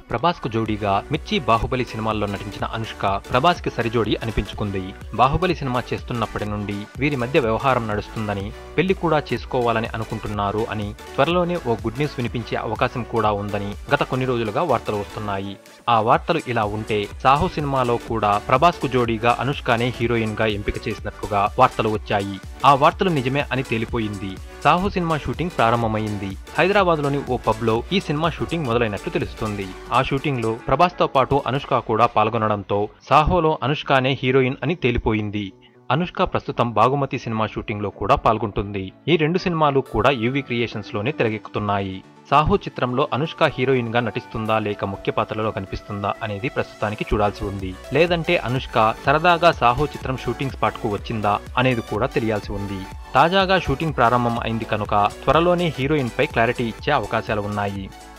ప్రభాస్ కు జోడీగా మిర్చి బాహుబలి సినిమాల్లో నటించిన అనుష్క ప్రభాస్ కి సరిజోడి అనిపించుకుంది బాహుబలి సినిమా చేస్తున్నప్పటి నుండి వీరి మధ్య వ్యవహారం నడుస్తుందని పెళ్లి కూడా చేసుకోవాలని అనుకుంటున్నారు అని త్వరలోనే ఓ గుడ్ న్యూస్ వినిపించే అవకాశం కూడా ఉందని గత కొన్ని రోజులుగా వార్తలు వస్తున్నాయి ఆ వార్తలు ఇలా ఉంటే సాహో సినిమాలో కూడా ప్రభాస్ కు జోడీగా అనుష్కనే హీరోయిన్ గా ఎంపిక చేసినట్లుగా వార్తలు వచ్చాయి ఆ వార్తలు నిజమే అని తేలిపోయింది సాహో సినిమా షూటింగ్ ప్రారంభమైంది హైదరాబాద్ లోని ఓ పబ్ లో ఈ సినిమా షూటింగ్ మొదలైనట్లు తెలుస్తుంది ఆ షూటింగ్ లో ప్రభాస్ తో పాటు అనుష్క కూడా పాల్గొనడంతో సాహోలో అనుష్కనే హీరోయిన్ అని తేలిపోయింది అనుష్క ప్రస్తుతం బాగుమతి సినిమా షూటింగ్ లో కూడా పాల్గొంటుంది ఈ రెండు సినిమాలు కూడా యూవీ క్రియేషన్స్ లోనే తెరకెక్కుతున్నాయి సాహో చిత్రంలో అనుష్క హీరోయిన్ గా నటిస్తుందా లేక ముఖ్య పాత్రలో కనిపిస్తుందా అనేది ప్రస్తుతానికి చూడాల్సి ఉంది లేదంటే అనుష్క సరదాగా సాహో చిత్రం షూటింగ్ స్పాట్ కు వచ్చిందా అనేది కూడా తెలియాల్సి ఉంది తాజాగా షూటింగ్ ప్రారంభం అయింది కనుక త్వరలోనే హీరోయిన్ పై క్లారిటీ ఇచ్చే అవకాశాలు ఉన్నాయి